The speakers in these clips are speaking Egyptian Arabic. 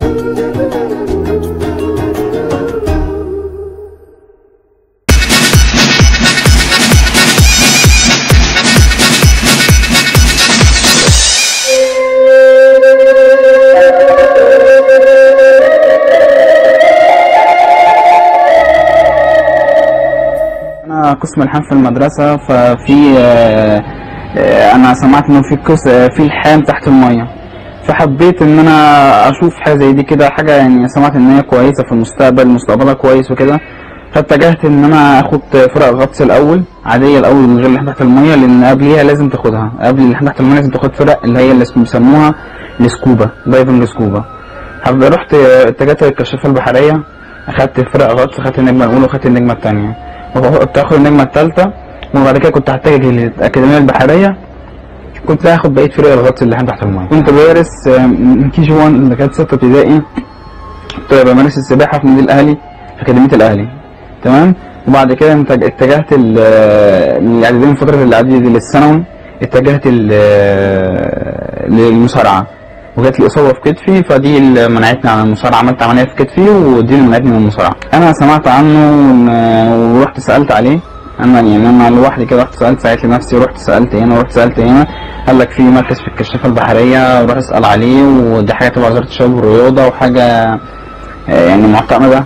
انا قسم الحام في المدرسه ففي آه، آه، انا سمعت انه في قس آه، في الحام تحت الميه فحبيت ان انا اشوف حاجه زي دي كده حاجه يعني سمعت ان هي كويسه في المستقبل مستقبلها كويس وكده فاتجهت ان انا اخد فرق غطس الاول عاديه الاول من غير اللي تحت الميه لان قبليها لازم تاخدها قبل اللي تحت الميه لازم تاخد فرق اللي هي اللي اسمه- بيسموها السكوبا دايفنج سكوبا حب- رحت آه، اتجهت للكشافه البحريه اخدت فرق غطس اخدت النجمه الاولى واخدت النجمه الثانيه وتاخد النجمه الثالثه وبعد كده كنت هتجه للاكاديميه البحريه كنت هاخد بقيه فرق الغطس اللي تحت الميه كنت بدرس آه، من كي جي 1 لغايه سته ابتدائي كنت بمارس السباحه في النادي الاهلي في اكاديميه الاهلي تمام وبعد كده انت- اتجهت ال- آه، الاعداديه من فتره الاعداديه دي للثانوي اتجهت ال- آه، للمصارعه وجات لي اصابه في كتفي فدي اللي منعتني عن المصارعه عملت عمليه في كتفي ودي اللي منعتني من المصارعه انا سمعت عنه ون- ورحت سالت عليه انا يعني انا لوحدي كده رحت سالت ساعت لنفسي رحت سالت هنا ورحت سالت هنا قال لك في مركز في الكشافه البحريه روح اسال عليه ودي حاجه تبع وزاره الشباب والرياضه وحاجه آه، يعني معتمده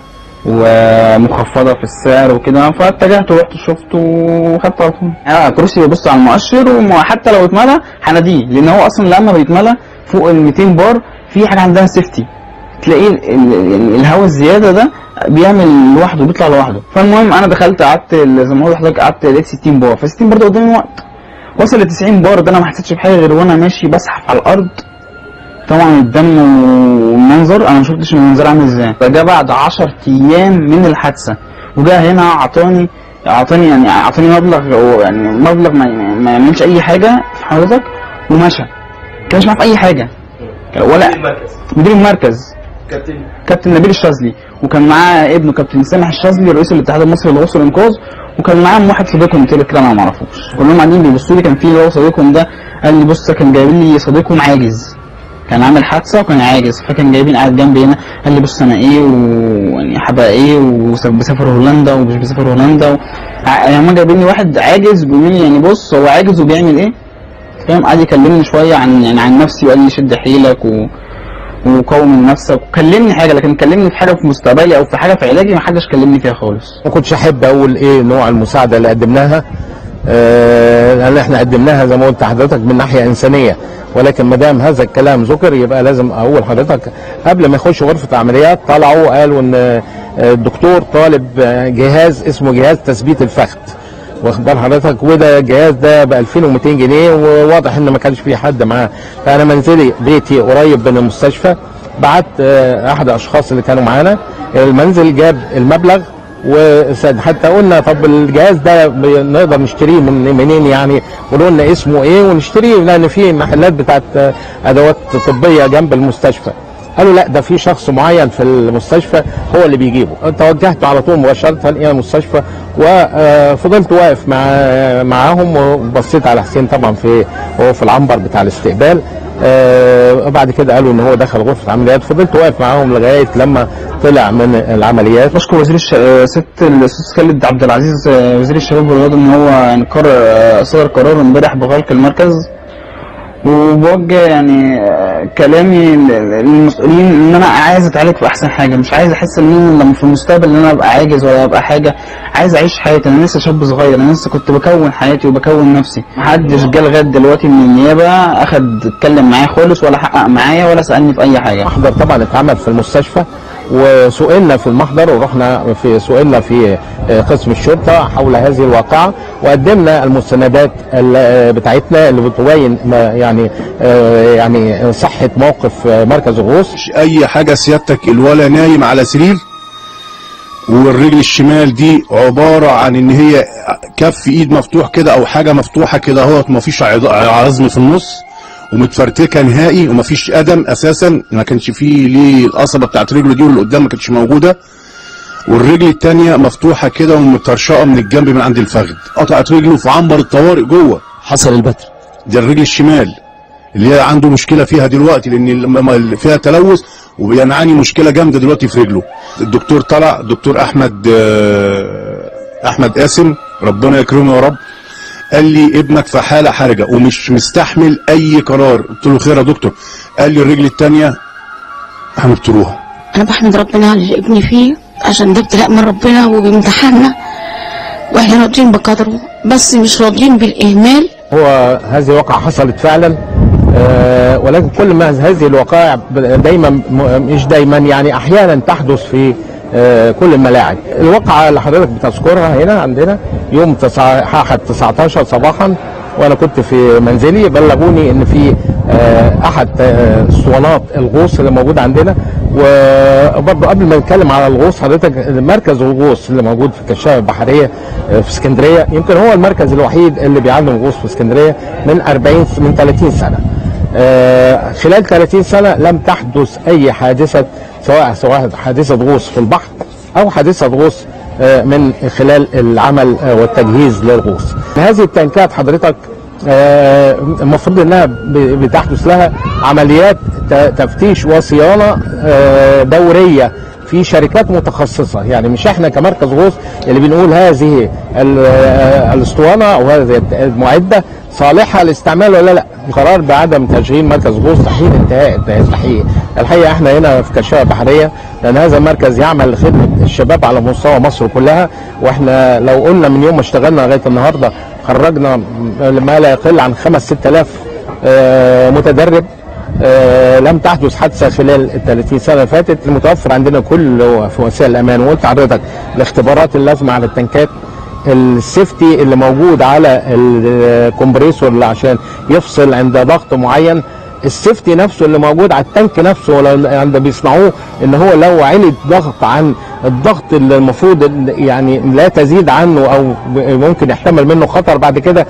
ومخفضه في السعر وكده فاتجهت ورحت شفته وخدته على طول اه كرسي بيبص على المؤشر وحتى لو اتملى هناديه لان هو اصلا لما بيتملى فوق ال 200 بار في حاجه عندها سيفتي تلاقيه ال- ال- يعني الهواء الزياده ده بيعمل لوحده بيطلع لوحده فالمهم انا دخلت قعدت ال- زي ما قلت لحضرتك قعدت لقيت 60 بار ف 60 بار ده قدامي وقت وصل ل 90 بار ده انا ما حسيتش بحاجه غير وانا ماشي بزحف على الارض طبعا الدم والمنظر انا ما شفتش المنظر عامل ازاي فجاء بعد 10 ايام من الحادثه وجاء هنا اعطاني اعطاني يعني اعطاني مبلغ هو يعني مبلغ ما, ما يعملش اي حاجه في حضرتك ومشى كانش معاه في اي حاجه ولا مدير المركز كابتن كابتن نبيل الشاذلي وكان معاه ابنه كابتن سامح الشاذلي رئيس الاتحاد المصري للغوص والانقاذ وكان معاهم واحد صديقهم تاني كده انا ما اعرفوش كلهم قاعدين بيبصوا لي كان في اللي هو صديقهم ده قال لي بص كان جايبين لي صديقهم عاجز كان عامل حادثه وكان عاجز فكان جايبين قاعد جنبي هنا قال لي بص انا ايه ويعني هبقى ايه وبسافر هولندا ومش بسافر هولندا و... ع- يعني هم جايبين لي واحد عاجز بيقول لي يعني بص هو عاجز وبيعمل ايه فاهم قعد يكلمني شويه عن يعني عن نفسي وقال لي شد حيلك و... وقوم من نفسك وكلمني حاجه لكن كلمني في حاجه في مستقبلي او في حاجه في علاجي ما حدش كلمني فيها خالص ما كنتش احب اقول ايه نوع المساعده اللي قدمناها آه، لان احنا قدمناها زي ما قلت حضرتك من ناحيه انسانيه ولكن ما دام هذا الكلام ذكر يبقى لازم اقول حضرتك قبل ما يخش غرفه عمليات طلعوا قالوا ان آه، الدكتور طالب آه، جهاز اسمه جهاز تثبيت الفخذ واخد بال حضرتك وده الجهاز ده ب 2200 جنيه وواضح ان ما كانش في حد معاه فانا منزلي بيتي قريب من المستشفى بعت آه، احد الاشخاص اللي كانوا معانا المنزل جاب المبلغ وسد حتى قلنا طب الجهاز ده ب- نقدر نشتريه من منين يعني قولوا لنا اسمه ايه ونشتريه لان في محلات بتاعت آه، ادوات طبيه جنب المستشفى قالوا لا ده في شخص معين في المستشفى هو اللي بيجيبه توجهت على طول مباشره الى المستشفى وفضلت واقف مع معاهم وبصيت على حسين طبعا في هو في العنبر بتاع الاستقبال آه، بعد كده قالوا ان هو دخل غرفه عمليات فضلت واقف معاهم لغايه لما طلع من العمليات بشكر وزير الش... آه، ست الاستاذ خالد عبد العزيز آه، وزير الشباب والرياضه ان هو يعني قرر آه، صدر قرار امبارح بغلق المركز وبوجه يعني آه، كلامي لل- للمسؤولين ان انا عايز اتعالج في احسن حاجه مش عايز احس ان انا لما في المستقبل ان انا ابقى عاجز ولا ابقى حاجه عايز اعيش حياتي انا لسه شاب صغير انا لسه كنت بكون حياتي وبكون نفسي محدش جه لغايه دلوقتي من النيابه اخد اتكلم معايا خالص ولا حقق معايا ولا سالني في اي حاجه محضر طبعا اتعمل في المستشفى وسئلنا في المحضر ورحنا في سئلنا في آه، قسم الشرطه حول هذه الواقعه وقدمنا المستندات ال- آه، بتاعتنا اللي بتبين ما يعني آه، يعني صحه موقف آه، مركز الغوص مش اي حاجه سيادتك الولا نايم على سرير والرجل الشمال دي عباره عن ان هي كف ايد مفتوح كده او حاجه مفتوحه كده اهوت مفيش عض- عظم في النص ومتفرتكه نهائي ومفيش قدم اساسا ما كانش فيه ليه القصبه بتاعت رجله دي واللي قدام ما كانتش موجوده والرجل التانية مفتوحة كده ومترشقة من الجنب من عند الفخذ قطعت رجله في عنبر الطوارئ جوه حصل البتر دي الرجل الشمال اللي هي عنده مشكله فيها دلوقتي لان لما فيها تلوث وبيعاني مشكله جامده دلوقتي في رجله الدكتور طلع الدكتور احمد آه، احمد قاسم ربنا يكرمه يا رب قال لي ابنك في حاله حرجه ومش مستحمل اي قرار قلت له خير يا دكتور قال لي الرجل الثانيه هنبتروها انا بحمد ربنا على اللي ابني فيه عشان ده ابتلاء من ربنا وبامتحاننا واحنا راضيين بقدره بس مش راضيين بالاهمال هو هذه الواقعة حصلت فعلا آه، ولكن كل ما هذه الوقائع ب- دايما م- مش دايما يعني احيانا تحدث في آه، كل الملاعب الواقعة اللي حضرتك بتذكرها هنا عندنا يوم تسعة- احد 19 صباحا وانا كنت في منزلي بلغوني ان في آه، احد آه، اسطوانات الغوص اللي موجود عندنا وبرضه قبل ما نتكلم على الغوص حضرتك مركز الغوص اللي موجود في الكشافه البحريه آه، في اسكندريه يمكن هو المركز الوحيد اللي بيعلم غوص في اسكندريه من 40 س- من 30 سنه آه، خلال 30 سنه لم تحدث اي حادثه سواء سواء حادثه غوص في البحر او حادثه غوص آه، من خلال العمل آه، والتجهيز للغوص هذه التنكات حضرتك آه، المفروض انها ب- بتحدث لها عمليات ت- تفتيش وصيانه آه، دوريه في شركات متخصصه يعني مش احنا كمركز غوص اللي بنقول هذه ال- آه، الاسطوانه او هذه المعده صالحه للاستعمال ولا لا قرار بعدم تشغيل مركز غوص تحين انتهاء التحقيق الحقيقه احنا هنا في كشافه بحريه لان هذا المركز يعمل لخدمه الشباب على مستوى مصر كلها واحنا لو قلنا من يوم ما اشتغلنا لغايه النهارده خرجنا ما لا يقل عن 5 6000 آه، متدرب آه، لم تحدث حادثه خلال ال 30 سنه اللي فاتت المتوفر عندنا كل في وسائل الامان وقلت لحضرتك الاختبارات اللازمه على التنكات السيفتي اللي موجود على الكمبريسور اللي عشان يفصل عند ضغط معين السيفتي نفسه اللي موجود على التانك نفسه ولا عند بيصنعوه ان هو لو علي الضغط عن الضغط اللي المفروض ال- يعني لا تزيد عنه او ب- ممكن يحتمل منه خطر بعد كده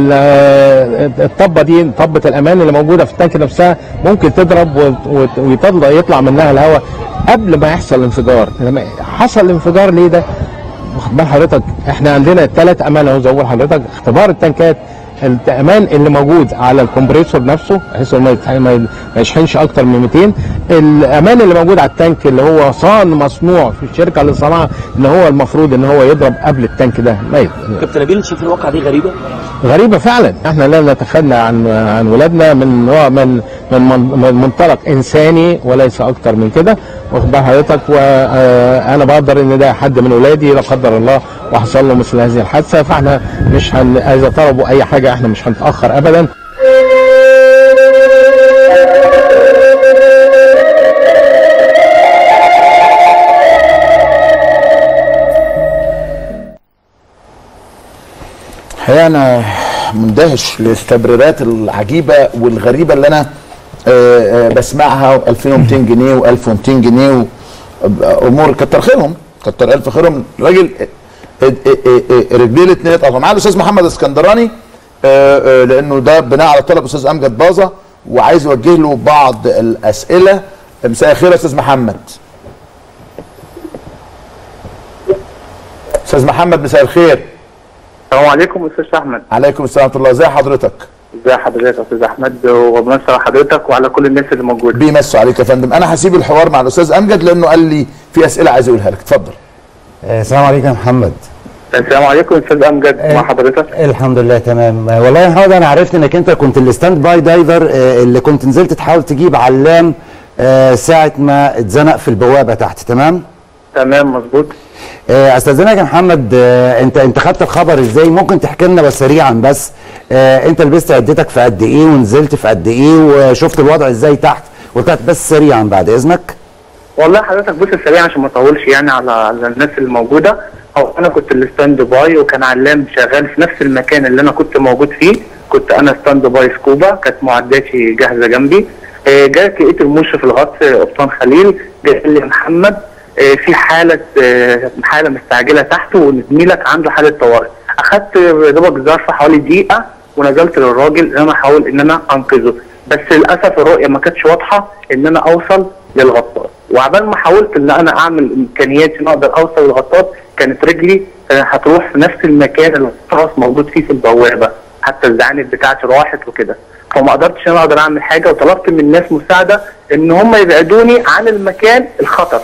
ال- الطبه دي طبه الامان اللي موجوده في التانك نفسها ممكن تضرب وت- وت- ويطلع يطلع منها الهواء قبل ما يحصل انفجار لما حصل الانفجار ليه ده واخد بال حضرتك احنا عندنا ثلاث امان اهو زي ما بقول لحضرتك اختبار التنكات الامان اللي موجود على الكمبريسور نفسه بحيث إنه ما يتح- ما ي- ما يشحنش اكتر من 200 الامان اللي موجود على التانك اللي هو صان مصنوع في الشركه اللي صنعها ان هو المفروض ان هو يضرب قبل التانك ده ما ي- كابتن نبيل شايف الواقعه دي غريبه غريبه فعلا احنا لا نتخلى عن عن ولادنا من نوع من من من من منطلق انساني وليس اكتر من كده واخد بال حضرتك وانا بقدر ان ده حد من ولادي لا قدر الله وحصل له مثل هذه الحادثه فاحنا مش هن اذا طلبوا اي حاجه احنا مش هنتاخر ابدا الحقيقه انا مندهش للاستبرارات العجيبه والغريبه اللي انا آه، آه، بسمعها 2200 جنيه و1200 جنيه و- امور كتر خيرهم كتر الف خيرهم راجل آه، آه، آه، آه، رجليه الاثنين اتقطعوا معاه الاستاذ محمد اسكندراني آه، آه، لانه ده بناء على طلب الاستاذ امجد باظه وعايز اوجه له بعض الاسئله مساء الخير يا استاذ محمد استاذ محمد مساء الخير السلام عليكم استاذ احمد عليكم السلام ورحمه الله ازي حضرتك ازي حضرتك يا استاذ احمد وبمسي على حضرتك وعلى كل الناس اللي موجوده بيمسوا عليك يا فندم انا هسيب الحوار مع الاستاذ امجد لانه قال لي في اسئله عايز اقولها لك اتفضل آه، السلام عليكم يا محمد السلام عليكم استاذ امجد مع حضرتك الحمد لله تمام آه، والله يا محمد انا عرفت انك انت كنت الستاند باي دايفر آه، اللي كنت نزلت تحاول تجيب علام آه، ساعه ما اتزنق في البوابه تحت تمام تمام مظبوط آه، استاذنك يا محمد آه، انت انت خدت الخبر ازاي ممكن تحكي لنا بس سريعا بس آه، انت لبست عدتك في قد ايه ونزلت في قد ايه وشفت الوضع ازاي تحت وطلعت بس سريعا بعد اذنك والله حضرتك بص سريع عشان ما اطولش يعني على على الناس اللي موجوده هو انا كنت الستاند باي وكان علام شغال في نفس المكان اللي انا كنت موجود فيه كنت انا ستاند باي سكوبا كانت معداتي جاهزه جنبي آه، جات لقيت المشرف الغطس آه، قبطان خليل جاء لي يا محمد آه، في حاله آه، حاله مستعجله تحت وزميلك عنده حاله طوارئ اخدت يا دوبك ظرف حوالي دقيقه ونزلت للراجل ان انا احاول ان انا انقذه بس للاسف الرؤيه ما كانتش واضحه ان انا اوصل للغطاس وعبال ما حاولت ان انا اعمل امكانياتي ان اقدر اوصل للغطاس كانت رجلي آه، هتروح في نفس المكان اللي الغطاس موجود فيه في البوابه حتى الزعانف بتاعتي راحت وكده فما قدرتش ان انا اقدر اعمل حاجه وطلبت من الناس مساعده ان هم يبعدوني عن المكان الخطر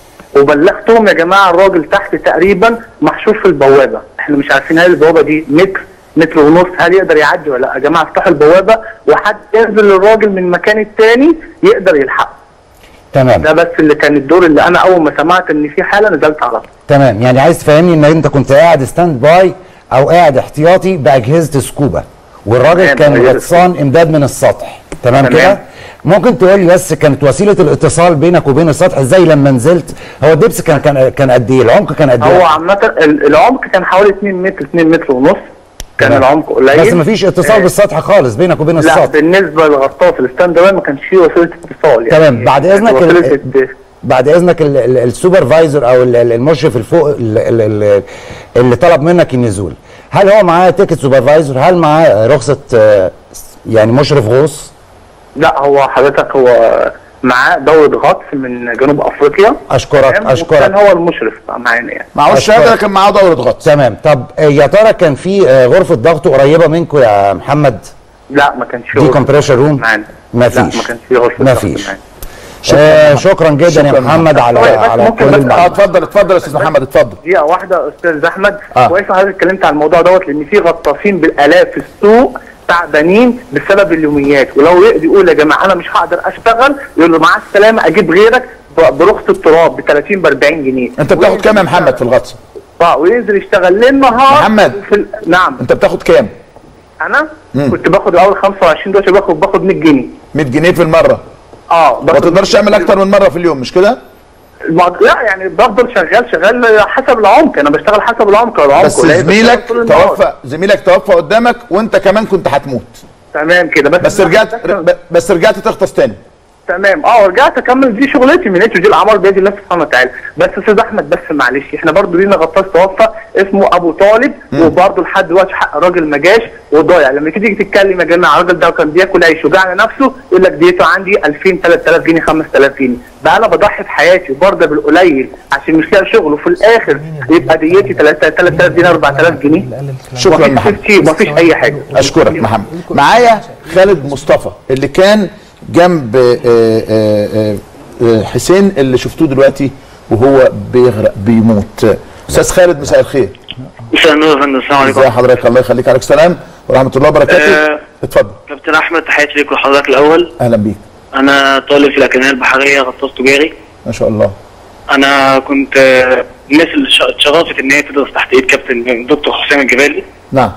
وبلغتهم يا جماعه الراجل تحت تقريبا محشور في البوابه احنا مش عارفين هل البوابه دي متر متر ونص هل يقدر يعدي ولا لا يا جماعه افتحوا البوابه وحد ينزل للراجل من المكان التاني يقدر يلحقه تمام ده بس اللي كان الدور اللي انا اول ما سمعت ان في حاله نزلت على طول تمام يعني عايز تفهمني ان انت كنت قاعد ستاند باي او قاعد احتياطي باجهزه سكوبا والراجل تمام، كان بأجهزة غطسان امداد من السطح تمام تمام. كده ممكن تقول لي بس كانت وسيله الاتصال بينك وبين السطح ازاي لما نزلت هو الدبس كان كان كان قد ايه العمق كان قد هو ايه عامه ال- العمق كان حوالي 2 متر 2 متر ونص كان تمام. العمق قليل بس مفيش اتصال آه، بالسطح خالص بينك وبين لا السطح بالنسبه للغطاس الستاند باي ما كانش فيه وسيله اتصال يعني تمام بعد اذنك وسيله ال- الت- بعد اذنك ال- ال- السوبرفايزر او ال- ال- المشرف الفوق ال- ال- ال- اللي طلب منك النزول هل هو معاه تيكت سوبرفايزر هل معاه رخصه آه، يعني مشرف غوص لا هو حضرتك هو معاه دورة غطس من جنوب افريقيا اشكرك تمام؟ وكان اشكرك هو المشرف معانا يعني معهوش أشكرك. شهاده لكن معاه دوره غطس تمام طب آه، يا ترى كان في آه، غرفه ضغط قريبه منكم يا محمد لا ما كانش فيه دي غرفة كومبريشر روم معانا ما لا فيش ما كانش فيه غرفه ما ضغط فيش. معانا. شكرا شكرا جدا يا شكراً محمد على طيب، بس على ممكن كل بس- اه المعلومات اتفضل اتفضل يا استاذ محمد اتفضل دقيقة واحدة أستاذ أحمد آه. كويس إن حضرتك اتكلمت عن الموضوع دوت لأن في غطاسين بالآلاف في السوق تعبانين بسبب اليوميات ولو يقدر يقول يا جماعة أنا مش هقدر أشتغل يقول له مع السلامة أجيب غيرك ب- برخص التراب ب 30 ب 40 جنيه انت بتاخد كام يا محمد في الغطس اه وينزل يشتغل ليل نهار محمد. في ال... نعم انت بتاخد كام أنا مم. كنت باخد الأول 25 دلوقتي باخد باخد 100 جنيه 100 جنيه في المره اه ما باخد تقدرش تعمل اكتر من مره في اليوم مش كده الموضوع- لا يعني بفضل شغال شغال حسب العمق انا بشتغل حسب العمق العمق بس قليل، زميلك بشتغل طول النهار. توفى زميلك توفى قدامك وانت كمان كنت هتموت تمام كده بس بس رجعت بس رجعت تغطس تاني تمام اه ورجعت اكمل دي شغلتي من دي الاعمار بيد الله سبحانه وتعالى بس استاذ احمد بس معلش احنا برضو لينا غطاس توفى اسمه ابو طالب وبرضو لحد دلوقتي حق الراجل ما جاش وضايع لما تيجي تتكلم يا جماعه الراجل ده كان بياكل عيش وجع نفسه يقول لك ديته عندي 2000 3000 جنيه 5000 جنيه بقى انا بضحي بحياتي وبرضه بالقليل عشان مش لاقي شغل وفي الاخر يبقى ديتي 3000 جنيه 4000 جنيه شكرا مفيش محمد سيفتي مفيش اي حاجه اشكرك محمد معايا خالد مصطفى اللي كان جنب آه، آه، آه، آه، حسين اللي شفتوه دلوقتي وهو بيغرق بيموت استاذ خالد مساء الخير مساء النور يا فندم السلام عليكم ازي حضرتك الله يخليك عليك السلام ورحمه الله وبركاته آه. اتفضل كابتن احمد تحياتي ليك وحضرتك الاول اهلا بيك انا طالب في الاكاديميه البحريه غطاس تجاري ما شاء الله انا كنت آه، الناس اللي ش- اتشرفت ان هي تدرس تحت ايد كابتن دكتور حسام الجبالي نعم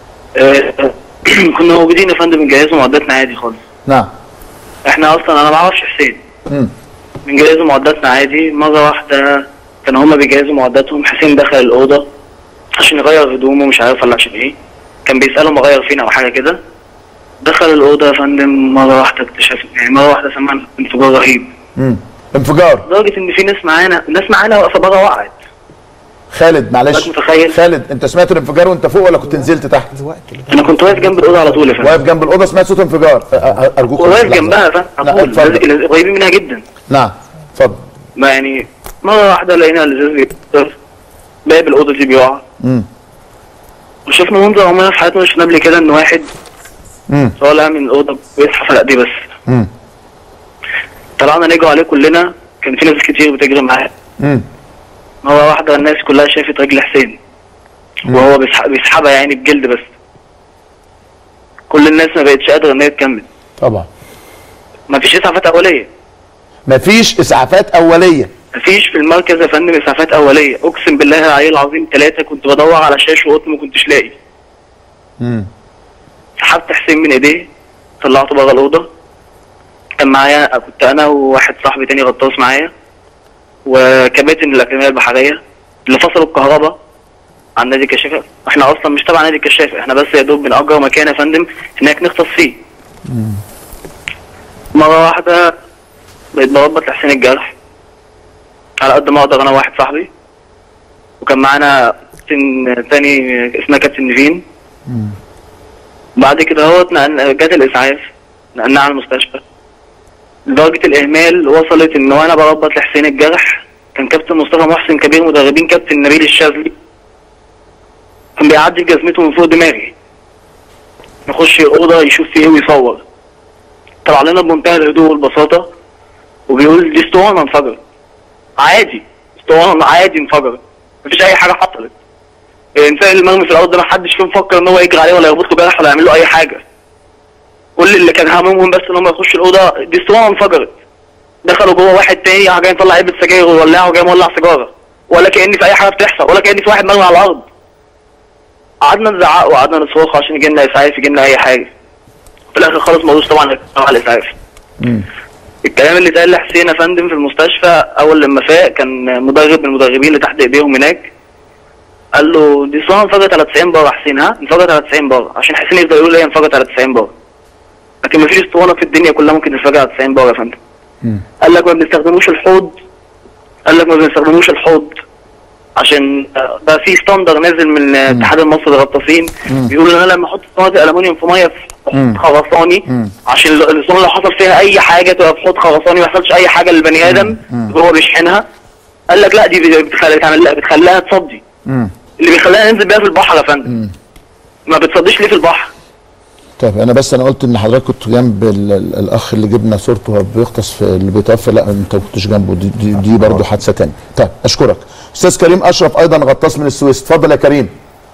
آه، كنا موجودين يا فندم بنجهزوا معداتنا عادي خالص نعم احنا اصلا انا ما اعرفش حسين مم. بنجهزوا معداتنا عادي مره واحده كانوا هما بيجهزوا معداتهم حسين دخل الاوضه عشان يغير هدومه مش عارف ولا عشان ايه كان بيسالهم اغير فين او حاجه كده دخل الاوضه يا فندم مره واحده اكتشف يعني مره واحده سمعنا انفجار رهيب مم. انفجار لدرجه ان في ناس معانا ناس معانا واقفه بره وقعت خالد معلش حضرتك متخيل؟ خالد انت سمعت الانفجار وانت فوق ولا كنت نزلت تحت انا كنت واقف جنب الاوضه على طول يا فندم واقف جنب الاوضه سمعت صوت انفجار أ- أ- ارجوك واقف لحظة. جنبها يا فندم لا، على طول اتفضل. لازم- قريبين منها جدا نعم اتفضل ما يعني مره واحده لقينا الازاز بيكسر باب الاوضه دي بيقع مم. وشفنا منظر عمرنا في حياتنا مش شفناه قبل كده ان واحد مم. طالع من الاوضه بيزحف على ايديه بس مم. طلعنا نجروا عليه كلنا كان في ناس كتير بتجري معاه مم. مرة واحدة الناس كلها شافت رجل حسين وهو بيسح- بيسحبها يعني بجلد بس كل الناس ما بقتش قادرة ان هي تكمل طبعا ما فيش اسعافات اولية مفيش اسعافات اوليه ما فيش في المركز يا فندم اسعافات اولية اقسم بالله العلي العظيم ثلاثة كنت بدور على شاش وقطن ما كنتش لاقي مم. سحبت حسين من ايديه طلعته بره الاوضه كان معايا كنت انا وواحد صاحبي تاني غطاس معايا وكباتن الاكاديميه البحريه اللي فصلوا الكهرباء عن نادي الكشافه احنا اصلا مش تبع نادي الكشافه احنا بس يا دوب بنأجر مكان يا فندم هناك نغطس فيه مره واحده بقيت بربط لحسين الجرح على قد ما اقدر انا وواحد صاحبي وكان معانا كابتن تاني اسمها كابتن نيفين بعد كده هو اتنقلنا- جت الاسعاف نقلنا على المستشفى لدرجه الاهمال وصلت ان وانا بربط لحسين الجرح كان كابتن مصطفى محسن كبير مدربين كابتن نبيل الشاذلي كان بيعدي جزمته من فوق دماغي يخش الاوضه يشوف فيه ايه ويصور طلع لنا بمنتهى الهدوء والبساطه وبيقول دي اسطوانه انفجرت عادي اسطوانه عادي انفجرت مفيش اي حاجه حصلت الانسان اللي مرمي في الارض ده محدش فيهم فكر ان هو يجري عليه ولا يربط له جرح ولا يعمل له اي حاجه كل اللي كان همهم بس ان هم يخشوا الاوضه دي اسطوانه انفجرت دخلوا جوه واحد تاني راح جاي مطلع علبه سجاير وولعها وجاي مولع سيجاره ولا كان في اي حاجه بتحصل ولا كان في واحد مرمي على الارض قعدنا نزعق وقعدنا نصرخ عشان يجي لنا اسعاف يجي لنا اي حاجه في الاخر خالص ما رضوش طبعا يطلعوا على الاسعاف الكلام اللي اتقال لحسين يا فندم في المستشفى اول لما فاق كان مدرب من المدربين اللي تحت ايديهم هناك قال له دي اسطوانه انفجرت على 90 بار يا حسين ها انفجرت على 90 بار عشان حسين يفضل يقول هي انفجرت على 90 بار لكن مفيش اسطوانه في الدنيا كلها ممكن تنفجر على 90 بار يا فندم قال لك ما بنستخدموش الحوض قال لك ما بنستخدموش الحوض عشان آه، ده في ستاندر نازل من آه، الاتحاد المصري للغطاسين بيقول ان انا لما احط اسطوانه الالومنيوم في ميه في حوض خرساني عشان ال- الاسطوانه لو حصل فيها اي حاجه تبقى في حوض خرساني ما يحصلش اي حاجه للبني ادم وهو بيشحنها قال لك لا دي بتخلي بتعمل لا بتخليها تصدي اللي بيخليها ننزل بيها في البحر يا فندم ما بتصديش ليه في البحر طيب انا بس انا قلت ان حضرتك كنت جنب ال- ال- الاخ اللي جبنا صورته وهو بيغطس في اللي بيتوفى لا انت ما كنتش جنبه دي, دي, دي برضه حادثه تانية طيب اشكرك استاذ كريم اشرف ايضا غطاس من السويس اتفضل يا كريم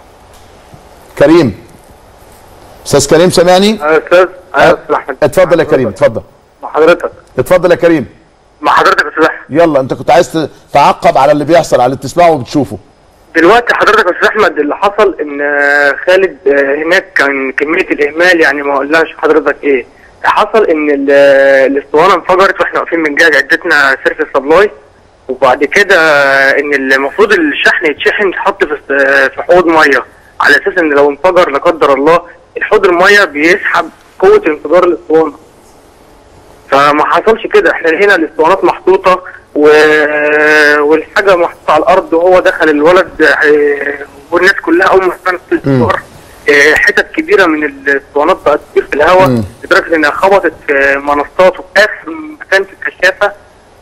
كريم استاذ كريم سامعني يا استاذ يا استاذ احمد اتفضل يا كريم اتفضل مع حضرتك اتفضل يا كريم مع حضرتك يا استاذ احمد يلا انت كنت عايز ت- تعقب على اللي بيحصل على اللي بتسمعه وبتشوفه دلوقتي حضرتك يا استاذ احمد اللي حصل ان آه، خالد آه، هناك كان كميه الاهمال يعني ما اقولهاش حضرتك ايه حصل ان ال- آه، الاسطوانه انفجرت واحنا واقفين من جهه عدتنا سيرفيس سبلاي وبعد كده آه، ان المفروض الشحن يتشحن يتحط في آه، في حوض ميه على اساس ان لو انفجر لا قدر الله الحوض الميه بيسحب قوه انفجار الاسطوانه فما حصلش كده احنا هنا الاسطوانات محطوطه و... والحاجه محطوطه على الارض وهو دخل الولد اه، والناس كلها اول ما كانت تظهر اه، حتت كبيره من الاسطوانات بقت تطير في الهواء لدرجه انها خبطت في منصات وفي اخر مكان في الكشافه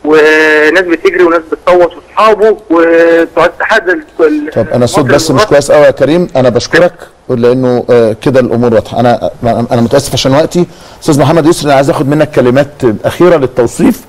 وناس بتجري وناس بتصوت واصحابه وبتوع الاتحاد ال- طب انا الصوت المصري بس مش للغطس. كويس قوي يا كريم انا بشكرك لانه آه، كده الامور واضحه انا انا متاسف عشان وقتي استاذ محمد يسري انا عايز اخد منك كلمات اخيره للتوصيف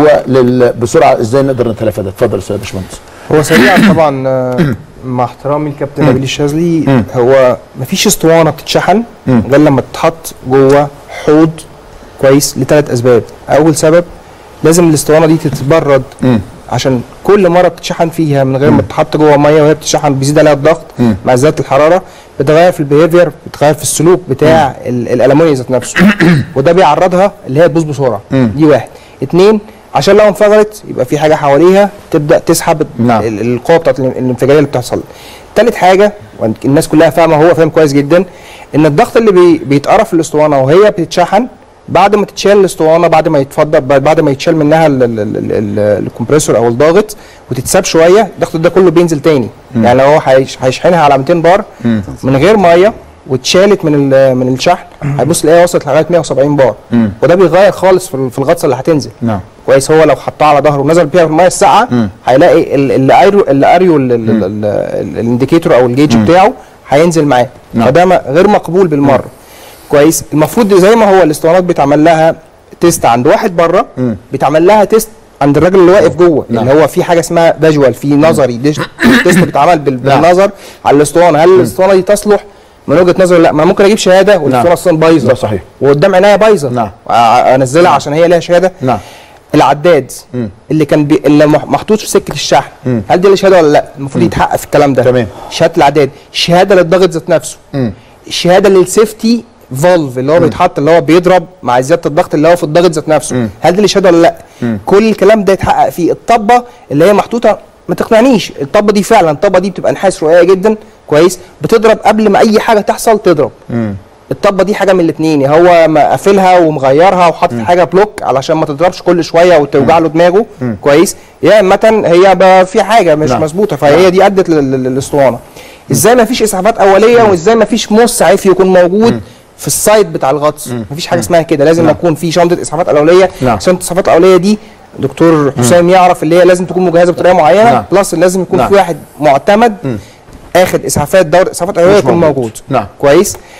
ولل بسرعه ازاي نقدر نتلافى ده اتفضل يا استاذ باشمهندس هو سريعا طبعا آه، مع احترامي للكابتن نبيل الشاذلي هو مفيش اسطوانه بتتشحن غير لما تتحط جوه حوض كويس لثلاث اسباب اول سبب لازم الاسطوانه دي تتبرد عشان كل مره بتتشحن فيها من غير ما تتحط جوه ميه وهي بتتشحن بيزيد عليها الضغط مع زياده الحراره بتغير في البيهيفير بتغير في السلوك بتاع ال- الالومنيوم ذات نفسه وده بيعرضها اللي هي تبوظ بسرعه دي واحد اتنين عشان لو انفجرت يبقى في حاجه حواليها تبدا تسحب نعم. ال- القوه بتاعت الان- الانفجاريه اللي بتحصل تالت حاجه والناس كلها فاهمه هو فاهم كويس جدا ان الضغط اللي بي بيتقرا في الاسطوانه وهي بتتشحن بعد ما تتشال الاسطوانه بعد ما يتفضل بعد بعد ما يتشال منها ال- ال- ال- ال- الكمبريسور او الضاغط وتتساب شويه الضغط ده كله بينزل تاني يعني لو هو هيش- هيشحنها على 200 بار من غير ميه واتشالت من ال- من الشحن هيبص تلاقيها وصلت لغايه 170 بار وده بيغير خالص في ال- في الغطسه اللي هتنزل نعم كويس هو لو حطها على ظهره ونزل بيها في الميه الساقعه هيلاقي ال- اللي اريو اللي اريو ال- ال- ال- ال- الانديكيتور او الجيج بتاعه هينزل معاه نعم. فده ما- غير مقبول بالمره كويس المفروض زي ما هو الاسطوانات بيتعمل لها تيست عند واحد بره بيتعمل لها تيست عند الراجل اللي واقف جوه نعم. اللي هو في حاجه اسمها فيجوال في نظري ديش- تيست بيتعمل بال- نعم. بالنظر على الاسطوانه هل الاسطوانه دي تصلح من وجهه نظري لا ما أنا ممكن اجيب شهاده والاسطوانه اصلا بايظه ده صحيح. وقدام عينيا بايظه نعم. أ- انزلها عشان هي ليها شهاده نعم العداد اللي كان بي... اللي مح- محطوط في سكه الشحن هل دي اللي شهاده ولا لا المفروض يتحقق في الكلام ده تمام. شهاده العداد شهاده للضغط ذات نفسه الشهاده للسيفتي فولف اللي هو بيتحط اللي هو بيضرب مع زياده الضغط اللي هو في الضغط ذات نفسه هل دي اللي شهاده ولا لا كل الكلام ده يتحقق فيه الطبه اللي هي محطوطه ما تقنعنيش الطبه دي فعلا الطبه دي بتبقى نحاس رقيقه جدا كويس بتضرب قبل ما اي حاجه تحصل تضرب الطبه دي حاجه من الاثنين هو ما قافلها ومغيرها وحاطط حاجه بلوك علشان ما تضربش كل شويه وتوجع له دماغه كويس يا اما هي بقى في حاجه مش نعم. مظبوطه فهي دي ادت لل- لل- للاسطوانه ازاي ما فيش اسعافات اوليه وازاي ما فيش مسعف يكون موجود في السايت بتاع الغطس مفيش حاجه اسمها كده لازم يكون في شنطه اسعافات اوليه نعم. شنطه الاسعافات الاوليه دي دكتور حسام يعرف اللي هي لازم تكون مجهزه بطريقه معينه نعم. بلس لازم يكون نعم. في واحد معتمد اخد اسعافات دوره اسعافات اوليه مش يكون موجود. موجود نعم. كويس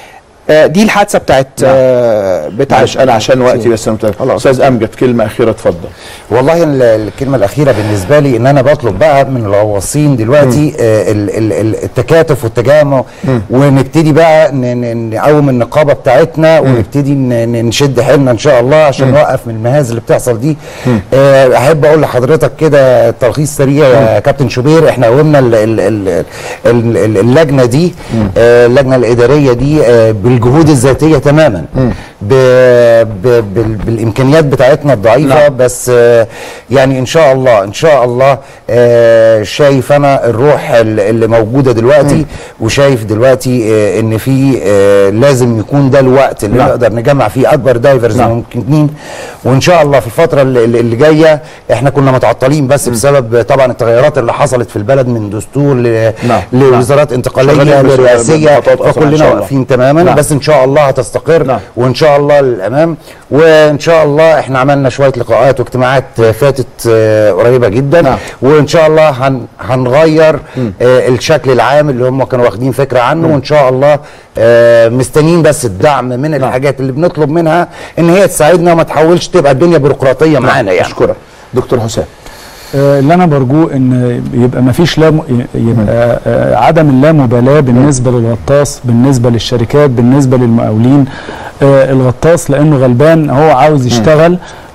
آه، دي الحادثه بتاعت آه، بتاعت معلش انا عشان وقتي بس انا متأكد. استاذ امجد كلمه اخيره اتفضل والله ال- الكلمه الاخيره بالنسبه لي ان انا بطلب بقى من الغواصين دلوقتي آه، ال- ال- ال- التكاتف والتجامع ونبتدي بقى ن- ن- نقوم النقابه بتاعتنا ونبتدي ن- ن- نشد حيلنا ان شاء الله عشان نوقف من المهازل اللي بتحصل دي آه، احب اقول لحضرتك كده تلخيص سريع يا كابتن شوبير احنا قومنا ال- ال- ال- ال- ال- اللجنه دي آه، اللجنه الاداريه دي آه، بالجهود الذاتيه تماما ب ب بال- بالامكانيات بتاعتنا الضعيفه نعم. بس آه، يعني ان شاء الله ان شاء الله آه، شايف انا الروح ال- اللي موجوده دلوقتي وشايف دلوقتي آه، ان في آه، لازم يكون ده الوقت اللي نعم. نقدر نجمع فيه اكبر دايفرز نعم. ممكنين وان شاء الله في الفتره اللي, اللي اللي جايه احنا كنا متعطلين بس بسبب طبعا التغيرات اللي حصلت في البلد من دستور ل- نعم. لوزارات انتقاليه شغالين بس- لرئاسيه بخطوات أسرع إن فكلنا شاء الله. واقفين تماما نعم. بس ان شاء الله هتستقر نعم. وان شاء الله للامام وان شاء الله احنا عملنا شويه لقاءات واجتماعات آه، فاتت آه، قريبه جدا نعم. وان شاء الله هن هنغير آه، الشكل العام اللي هم كانوا واخدين فكره عنه وان شاء الله آه، مستنيين بس الدعم من الحاجات اللي بنطلب منها ان هي تساعدنا وما تحولش تبقى الدنيا بيروقراطيه معانا يعني اشكرك دكتور حسام آه، اللي انا برجوه ان يبقى ما فيش لا م- يبقى آه، عدم اللامبالاه بالنسبه للغطاس بالنسبه للشركات بالنسبه للمقاولين آه، الغطاس لانه غلبان هو عاوز يشتغل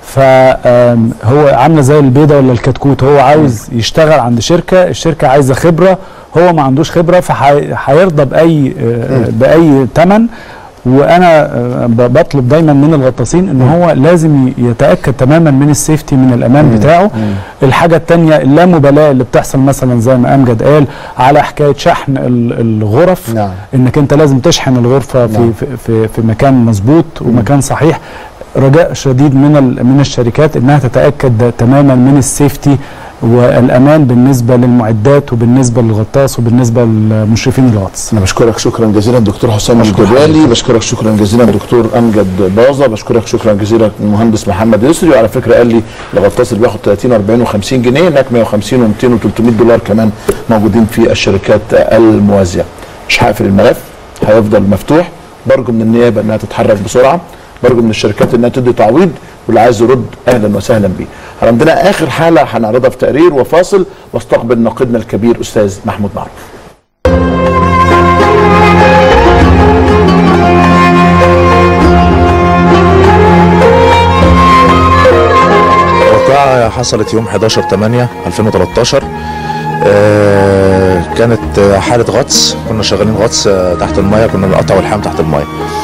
فهو عامله زي البيضه ولا الكتكوت هو عاوز يشتغل عند شركه الشركه عايزه خبره هو ما عندوش خبره فهيرضى باي آه، باي ثمن وانا آه، ب- بطلب دايما من الغطاسين ان هو لازم ي- يتاكد تماما من السيفتي من الامان بتاعه الحاجه الثانيه اللامبالاه اللي بتحصل مثلا زي ما امجد قال على حكايه شحن ال- الغرف نعم. انك انت لازم تشحن الغرفه في نعم. في في, في مكان مظبوط ومكان صحيح رجاء شديد من ال- من الشركات انها تتاكد تماما من السيفتي والامان بالنسبه للمعدات وبالنسبه للغطاس وبالنسبه لمشرفين الغطس انا بشكرك شكرا جزيلا دكتور حسام الجبالي بشكرك شكرا جزيلا دكتور امجد باظه بشكرك شكرا جزيلا المهندس محمد يسري وعلى فكره قال لي الغطاس اللي بياخد 30 و40 و50 جنيه هناك 150 و200 و300 دولار كمان موجودين في الشركات الموازيه مش هقفل الملف هيفضل مفتوح برجو من النيابه انها تتحرك بسرعه برجو من الشركات انها تدي تعويض واللي عايز يرد اهلا وسهلا بيه عندنا اخر حاله هنعرضها في تقرير وفاصل واستقبل ناقدنا الكبير استاذ محمود معروف الواقعة حصلت يوم 11 8 2013 آه، كانت آه، حالة غطس كنا شغالين غطس آه، تحت المية كنا بنقطع والحام تحت المية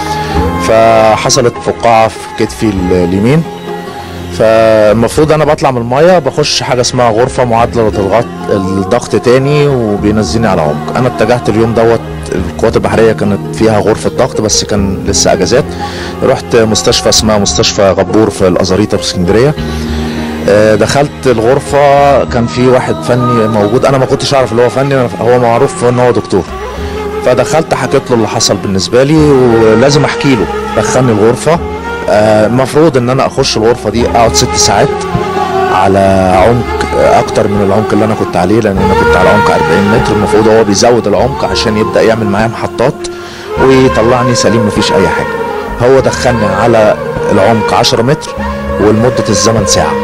فحصلت فقاعة في كتفي ال- اليمين فالمفروض انا بطلع من المية بخش حاجة اسمها غرفة معادلة للضغط الضغط تاني وبينزلني على عمق انا اتجهت اليوم دوت القوات البحرية كانت فيها غرفة ضغط بس كان لسه اجازات رحت مستشفى اسمها مستشفى غبور في الازاريطة في اسكندرية آه، دخلت الغرفة كان في واحد فني موجود انا ما كنتش اعرف اللي هو فني أنا- هو معروف ان هو دكتور فدخلت حكيت له اللي حصل بالنسبة لي ولازم احكي له دخلني الغرفة آه، المفروض ان انا اخش الغرفة دي اقعد ست ساعات على عمق آه، اكتر من العمق اللي انا كنت عليه لان انا كنت على عمق 40 متر المفروض هو بيزود العمق عشان يبدا يعمل معايا محطات ويطلعني سليم مفيش اي حاجه هو دخلني على العمق 10 متر ولمده الزمن ساعه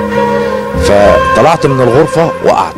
فطلعت من الغرفه وقعت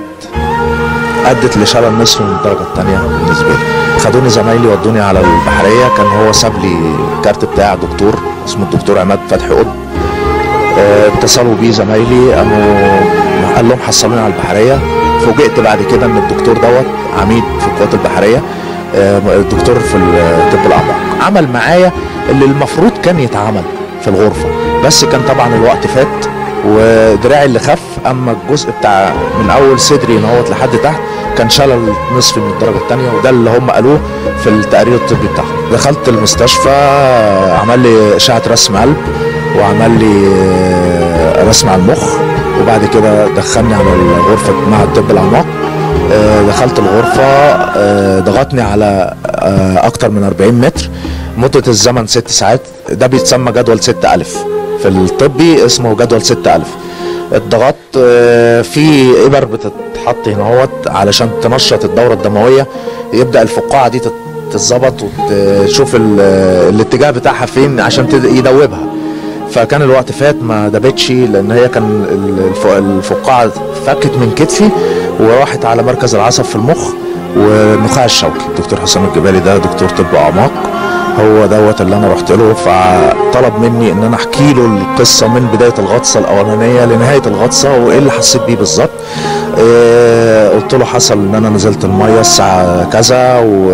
ادت لشلل نصف من الدرجه الثانيه بالنسبه لي خدوني زمايلي ودوني على البحريه كان هو ساب لي الكارت بتاع دكتور اسمه الدكتور عماد فتحي قطب آه، اتصلوا بيه زمايلي قاموا قال لهم حصلوني على البحريه فوجئت بعد كده ان الدكتور دوت عميد في القوات البحريه آه، الدكتور في الطب الاعماق عمل معايا اللي المفروض كان يتعمل في الغرفه بس كان طبعا الوقت فات ودراعي اللي خف اما الجزء بتاع من اول صدري نهوت لحد تحت كان شلل نصف من الدرجه الثانيه وده اللي هم قالوه في التقرير الطبي بتاعهم دخلت المستشفى عمل لي اشعه رسم قلب وعمل لي آه، رسم على المخ وبعد كده دخلني على الغرفه مع الطب الاعماق آه، دخلت الغرفه آه، ضغطني على آه، اكتر من 40 متر مده الزمن ست ساعات ده بيتسمى جدول 6000 في الطبي اسمه جدول 6000 الضغط آه، في ابر بتتحط هنا اهوت علشان تنشط الدوره الدمويه يبدا الفقاعه دي تت- تتظبط وتشوف ال- الاتجاه بتاعها فين عشان تد- يدوبها فكان الوقت فات ما دابتش لان هي كان ال- الف- الفقاعه فكت من كتفي وراحت على مركز العصب في المخ والنخاع الشوكي الدكتور حسام الجبالي ده دكتور طب اعماق هو دوت اللي انا رحت له فطلب مني ان انا احكي له القصه من بدايه الغطسه الاولانيه لنهايه الغطسه وايه اللي حسيت بيه بالظبط إيه قلت له حصل ان انا نزلت الميه الساعه كذا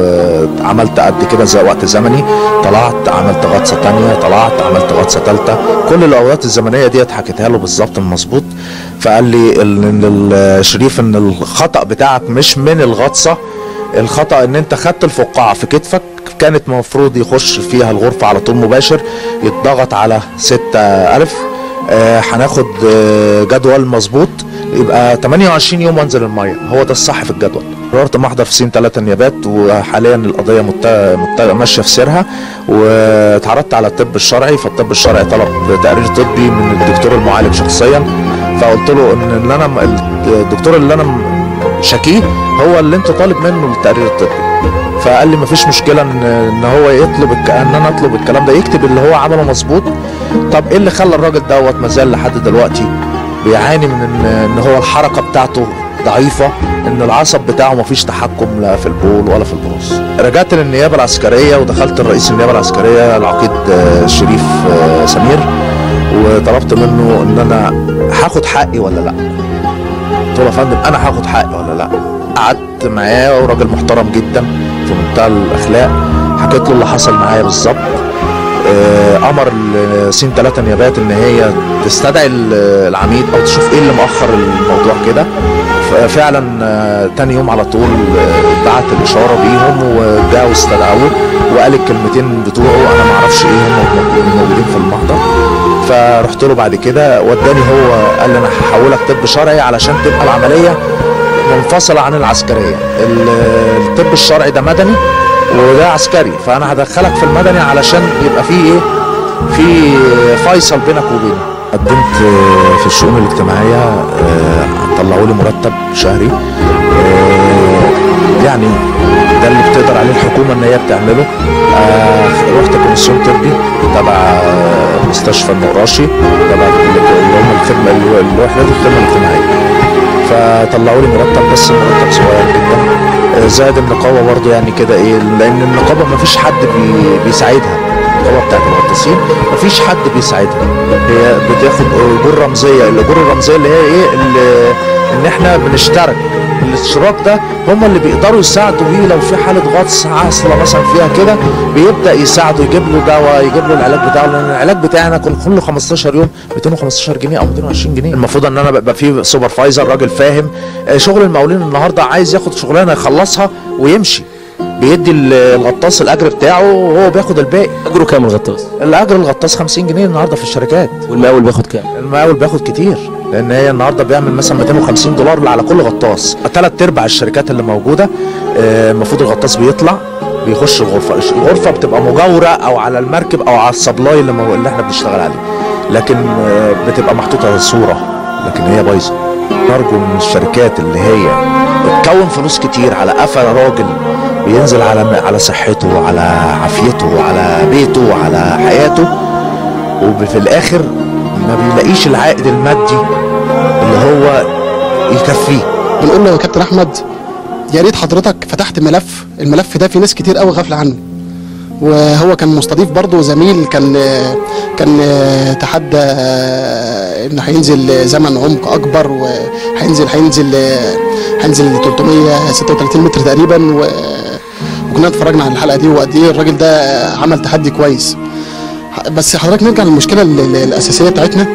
وعملت قد كده زي وقت زمني طلعت عملت غطسه تانية طلعت عملت غطسه ثالثه كل الاوقات الزمنيه ديت حكيتها له بالظبط مظبوط فقال لي ال- ان الشريف ان الخطا بتاعك مش من الغطسه الخطا ان انت خدت الفقاعه في كتفك كانت المفروض يخش فيها الغرفه على طول مباشر يتضغط على 6000 آه، هناخد آه، جدول مظبوط يبقى 28 يوم وانزل الميه هو ده الصح في الجدول قررت محضر في سين ثلاثة نيابات وحاليا القضيه مت... مت... ماشيه في سيرها واتعرضت على الطب الشرعي فالطب الشرعي طلب تقرير طبي من الدكتور المعالج شخصيا فقلت له ان اللي انا الدكتور اللي انا شاكيه هو اللي انت طالب منه التقرير الطبي فقال لي مفيش مشكله ان ان هو يطلب الك... ان انا اطلب الكلام ده يكتب اللي هو عمله مظبوط طب ايه اللي خلى الراجل دوت مازال لحد دلوقتي بيعاني من ان, إن هو الحركه بتاعته ضعيفه ان العصب بتاعه مفيش تحكم لا في البول ولا في البروز رجعت للنيابه العسكريه ودخلت الرئيس النيابه العسكريه العقيد آه، شريف آه، سمير وطلبت منه ان انا هاخد حقي ولا لا قلت له يا فندم انا هاخد حقي ولا لا قعدت معاه وراجل محترم جدا في منتهى الاخلاق حكيت له اللي حصل معايا بالظبط آه، امر سين ثلاثة نيابات ان هي تستدعي ال- العميد او تشوف ايه اللي مأخر الموضوع كده ف- فعلا آه، تاني يوم على طول آه، بعت الاشاره بيهم وجاوا استدعوه وقال الكلمتين بتوعه انا ما اعرفش ايه هم موجودين في المحضر فرحت له بعد كده وداني هو قال لي انا هحولك طب شرعي علشان تبقى العمليه منفصله عن العسكريه ال- الطب الشرعي ده مدني وده عسكري فانا هدخلك في المدني علشان يبقى في ايه في فيصل بينك وبينه قدمت آه، في الشؤون الاجتماعيه آه، طلعوا لي مرتب شهري آه، يعني ده اللي بتقدر عليه الحكومه ان هي بتعمله آه، رحت كوميسيون طبي تبع آه، مستشفى النقراشي تبع اللي هم الخدمه الوحدات الخدمه الاجتماعيه فطلعوا لي مرتب بس مرتب صغير جدا آه، زائد النقابه برضو يعني كده ايه لان النقابه ما فيش حد بي بيساعدها النقابه بتاعت المغطسين ما فيش حد بيساعدها هي بتاخد اجور رمزيه الاجور الرمزيه اللي هي ايه اللي ان احنا بنشترك الاشتراك ده هم اللي بيقدروا يساعدوا بيه لو في حاله غطس عاصله مثلا فيها كده بيبدا يساعده يجيب له دواء يجيب له العلاج بتاعه لان العلاج بتاعنا كل كل 15 يوم 215 جنيه او 220 جنيه المفروض ان انا ببقى في سوبرفايزر راجل فاهم آه، شغل المقاولين النهارده عايز ياخد شغلانه يخلصها ويمشي بيدي ال- الغطاس الاجر بتاعه وهو بياخد الباقي اجره كام الغطاس؟ الاجر الغطاس 50 جنيه النهارده في الشركات والمقاول بياخد كام؟ المقاول بياخد كتير لان هي النهارده بيعمل مثلا 250 دولار على كل غطاس ثلاث ارباع الشركات اللي موجوده آه، المفروض الغطاس بيطلع بيخش الغرفه الغرفه بتبقى مجاوره او على المركب او على السبلاي اللي, مو... اللي احنا بنشتغل عليه لكن آه، بتبقى محطوطه صوره لكن هي بايظه نرجو من الشركات اللي هي بتكون فلوس كتير على قفا راجل بينزل على على صحته على عافيته على بيته على حياته وفي الاخر ما بيلاقيش العائد المادي اللي هو يكفيه بنقول له يا كابتن احمد يا ريت حضرتك فتحت ملف الملف ده في ناس كتير قوي غافله عنه وهو كان مستضيف برضه زميل كان كان تحدى انه هينزل زمن عمق اكبر وهينزل هينزل هينزل 336 متر تقريبا و وكنا اتفرجنا على الحلقه دي وقد ايه الراجل ده عمل تحدي كويس بس حضرتك نرجع للمشكله ال- ال- الاساسيه بتاعتنا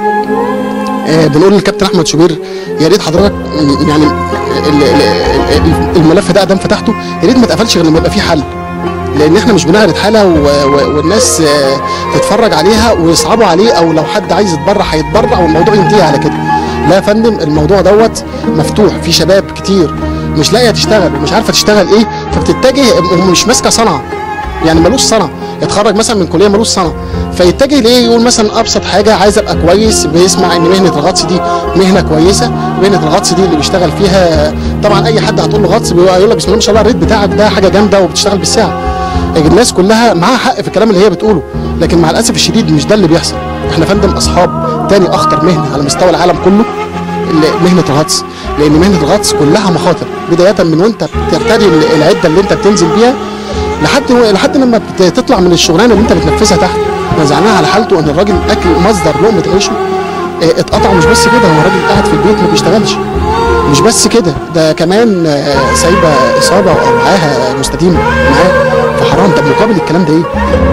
آه، بنقول للكابتن احمد شوبير يا ريت حضرتك يعني ال- ال- ال- الملف ده ادام فتحته يا ريت ما اتقفلش غير لما يبقى فيه حل لان احنا مش بنعرض حاله و- و- والناس آه، تتفرج عليها ويصعبوا عليه او لو حد عايز يتبرع هيتبرع والموضوع ينتهي على كده لا يا فندم الموضوع دوت مفتوح في شباب كتير مش لاقيه تشتغل ومش عارفه تشتغل ايه فبتتجه مش ماسكه صنعه يعني ملوش صنعه يتخرج مثلا من كليه ملوش صنعه فيتجه ليه يقول مثلا ابسط حاجه عايز ابقى كويس بيسمع ان مهنه الغطس دي مهنه كويسه مهنه الغطس دي اللي بيشتغل فيها طبعا اي حد هتقول له غطس بيقول لك بسم الله ما شاء الله الريت بتاعك ده حاجه جامده وبتشتغل بالساعه الناس كلها معاها حق في الكلام اللي هي بتقوله لكن مع الاسف الشديد مش ده اللي بيحصل احنا فندم اصحاب تاني اخطر مهنه على مستوى العالم كله ال- مهنه الغطس لان مهنه الغطس كلها مخاطر بدايه من وانت بترتدي ال- العده اللي انت بتنزل بيها لحد لحد لما بت- تطلع من الشغلانه اللي انت بتنفذها تحت نزعناها على حالته ان الراجل اكل مصدر لقمه عيشه اه، اتقطع مش بس كده هو راجل قاعد في البيت ما بيشتغلش مش بس كده ده كمان اه، سايبه اصابه او معاها مستديمه معاه فحرام طب مقابل الكلام ده ايه؟